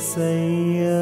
యేసయ్యా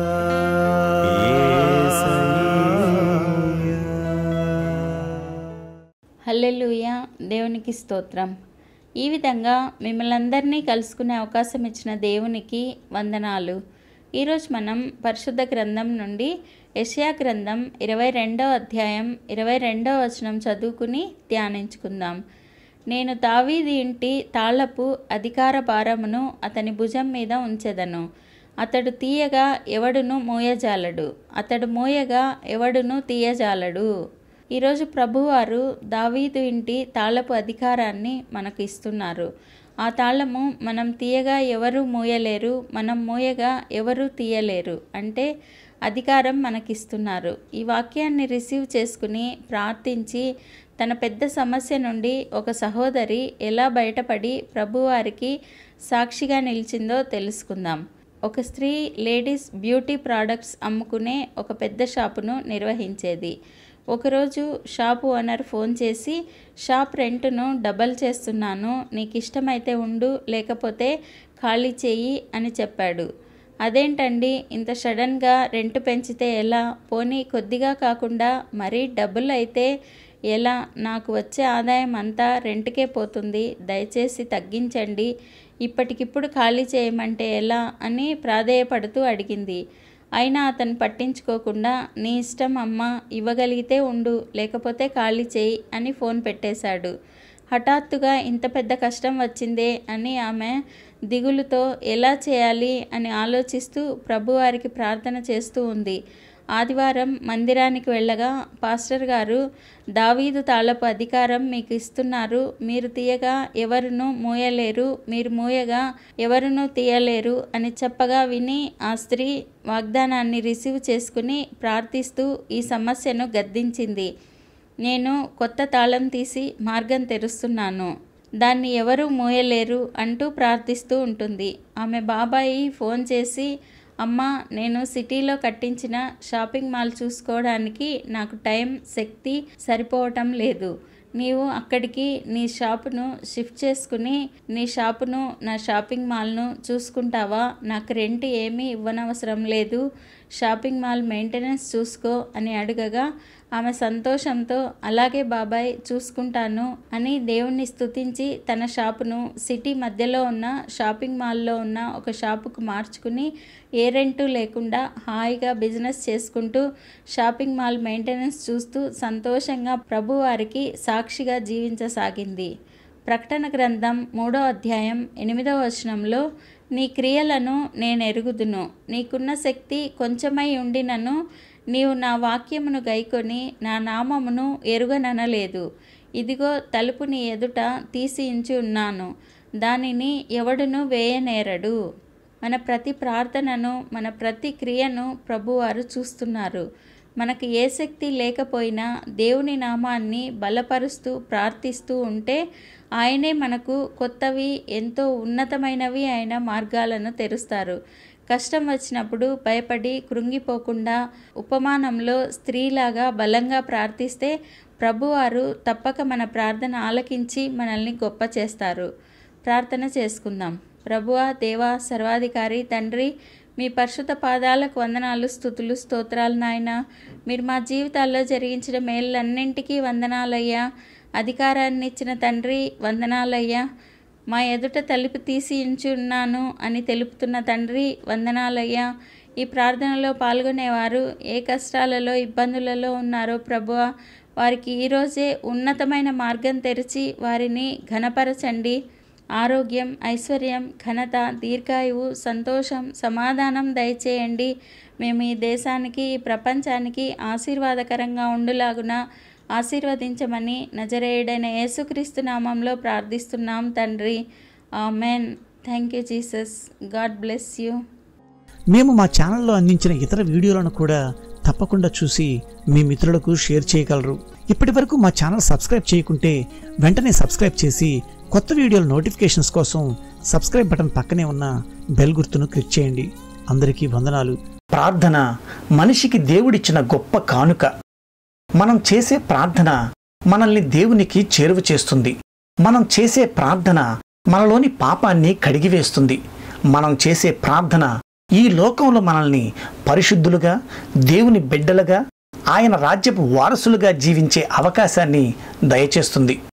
హల్లెలూయా దేవునికి స్తోత్రం ఈ విధంగా మిమ్మల్ని అందరినీ కలుసుకునే అవకాశం ఇచ్చిన దేవునికి వందనాలు ఈరోజు మనం పరిశుద్ధ గ్రంథం నుండి యెషయా గ్రంథం ఇరవై రెండవ అధ్యాయం ఇరవై రెండవ వచనం చదువుకుని ధ్యానించుకుందాం నేను దావీది ఇంటి తాళపు అధికార భారమును అతని భుజం మీద ఉంచెదను అతడు తీయగా ఎవడును మోయజాలడు అతడు మోయగా ఎవడును తీయజాలడు ఈరోజు ప్రభువారు దావీదు ఇంటి తాళపు అధికారాన్ని మనకు ఇస్తున్నారు ఆ తాళము మనం తీయగా ఎవరు మోయలేరు మనం మోయగా ఎవరు తీయలేరు అంటే అధికారం మనకిస్తున్నారు ఈ వాక్యాన్ని రిసీవ్ చేసుకుని ప్రార్థించి తన పెద్ద సమస్య నుండి ఒక సహోదరి ఎలా బయటపడి ప్రభువారికి సాక్షిగా నిలిచిందో తెలుసుకుందాం ఒక స్త్రీ లేడీస్ బ్యూటీ ప్రోడక్ట్స్ అమ్ముకునే ఒక పెద్ద షాపును నిర్వహించేది ఒకరోజు షాప్ ఓనర్ ఫోన్ చేసి షాప్ రెంట్ను డబల్ చేస్తున్నాను నీకు ఇష్టమైతే ఉండు లేకపోతే ఖాళీ చేయి అని చెప్పాడు అదేంటండి ఇంత సడన్గా రెంట్ పెంచితే ఎలా పోనీ కొద్దిగా కాకుండా మరీ డబ్బులు అయితే ఎలా నాకు వచ్చే ఆదాయం అంతా రెంట్కే పోతుంది దయచేసి తగ్గించండి ఇప్పటికిప్పుడు ఖాళీ చేయమంటే ఎలా అని ప్రాధేయపడుతూ అడిగింది అయినా అతను పట్టించుకోకుండా నీ ఇష్టం అమ్మ ఇవ్వగలిగితే ఉండు లేకపోతే ఖాళీ చేయి అని ఫోన్ పెట్టేశాడు హఠాత్తుగా ఇంత పెద్ద కష్టం వచ్చిందే అని ఆమె దిగులుతో ఎలా చేయాలి అని ఆలోచిస్తూ ప్రభువారికి ప్రార్థన చేస్తూ ఉంది ఆదివారం మందిరానికి వెళ్ళగా పాస్టర్ గారు దావీదు తాళపు అధికారం మీకు ఇస్తున్నారు మీరు తీయగా ఎవరును మోయలేరు మీరు మోయగా ఎవరును తీయలేరు అని చెప్పగా విని ఆ స్త్రీ వాగ్దానాన్ని రిసీవ్ చేసుకుని ప్రార్థిస్తూ ఈ సమస్యను గద్దించింది నేను కొత్త తాళం తీసి మార్గం తెరుస్తున్నాను దాన్ని ఎవరు మోయలేరు అంటూ ప్రార్థిస్తూ ఉంటుంది ఆమె బాబాయి ఫోన్ చేసి అమ్మ నేను సిటీలో కట్టించిన షాపింగ్ మాల్ చూసుకోవడానికి నాకు టైం శక్తి సరిపోవటం లేదు నీవు అక్కడికి నీ షాపును షిఫ్ట్ చేసుకుని నీ షాపును నా షాపింగ్ మాల్ను చూసుకుంటావా నాకు రెంట్ ఏమీ ఇవ్వనవసరం లేదు షాపింగ్ మాల్ మెయింటెనెన్స్ చూసుకో అని అడగగా ఆమె సంతోషంతో అలాగే బాబాయ్ చూసుకుంటాను అని దేవుణ్ణి స్తుతించి తన షాపును సిటీ మధ్యలో ఉన్న షాపింగ్ మాల్లో ఉన్న ఒక షాపుకు మార్చుకుని ఏ రెంటు లేకుండా హాయిగా బిజినెస్ చేసుకుంటూ షాపింగ్ మాల్ మెయింటెనెన్స్ చూస్తూ సంతోషంగా ప్రభువారికి సాక్షిగా జీవించసాగింది ప్రకటన గ్రంథం మూడో అధ్యాయం ఎనిమిదవ వచనంలో నీ క్రియలను నేను ఎరుగుదును నీకున్న శక్తి కొంచెమై ఉండినను నీవు నా వాక్యమును గైకొని నా నామమును ఎరుగననలేదు ఇదిగో తలుపు నీ ఎదుట తీసి ఉంచి ఉన్నాను దానిని ఎవడును వేయనేరడు మన ప్రతి ప్రార్థనను మన ప్రతి క్రియను ప్రభువారు చూస్తున్నారు మనకు ఏ శక్తి లేకపోయినా దేవుని నామాన్ని బలపరుస్తూ ప్రార్థిస్తూ ఉంటే ఆయనే మనకు కొత్తవి ఎంతో ఉన్నతమైనవి అయిన మార్గాలను తెరుస్తారు కష్టం వచ్చినప్పుడు భయపడి కృంగిపోకుండా ఉపమానంలో స్త్రీలాగా బలంగా ప్రార్థిస్తే ప్రభువారు తప్పక మన ప్రార్థన ఆలకించి మనల్ని గొప్ప చేస్తారు ప్రార్థన చేసుకుందాం ప్రభువా దేవా సర్వాధికారి తండ్రి మీ పరిశుద్ధ పాదాలకు వందనాలు స్థుతులు స్తోత్రాలు నాయన మీరు మా జీవితాల్లో జరిగించిన మేళ్ళన్నింటికీ వందనాలయ్యా అధికారాన్ని ఇచ్చిన తండ్రి వందనాలయ్యా మా ఎదుట తలుపు తీసి ఉంచి ఉన్నాను అని తెలుపుతున్న తండ్రి వందనాలయ్యా ఈ ప్రార్థనలో పాల్గొనేవారు ఏ కష్టాలలో ఇబ్బందులలో ఉన్నారో ప్రభువ వారికి ఈరోజే ఉన్నతమైన మార్గం తెరిచి వారిని ఘనపరచండి ఆరోగ్యం ఐశ్వర్యం ఘనత దీర్ఘాయువు సంతోషం సమాధానం దయచేయండి మేము ఈ దేశానికి ఈ ప్రపంచానికి ఆశీర్వాదకరంగా ఉండులాగున ఆశీర్వదించమని నజరేయుడైన యేసుక్రీస్తు నామంలో ప్రార్థిస్తున్నాం తండ్రి amen thank you Jesus God bless you మేము మా ఛానల్లో అందించిన ఇతర వీడియోలను కూడా తప్పకుండా చూసి మీ మిత్రులకు షేర్ చేయగలరు ఇప్పటి వరకు మా ఛానల్ సబ్స్క్రైబ్ చేయకుంటే వెంటనే సబ్స్క్రైబ్ చేసి కొత్త వీడియోల నోటిఫికేషన్స్ కోసం సబ్స్క్రైబ్ బటన్ పక్కనే ఉన్న బెల్ గుర్తును క్లిక్ చేయండి అందరికీ వందనాలు ప్రార్థన మనిషికి దేవుడిచ్చిన గొప్ప కానుక మనం చేసే ప్రార్థన మనల్ని దేవునికి చేరువ చేస్తుంది మనం చేసే ప్రార్థన మనలోని పాపాన్ని కడిగివేస్తుంది మనం చేసే ప్రార్థన ఈ లోకంలో మనల్ని పరిశుద్ధులుగా దేవుని బిడ్డలుగా ఆయన రాజ్యపు వారసులుగా జీవించే అవకాశాన్ని దయచేస్తుంది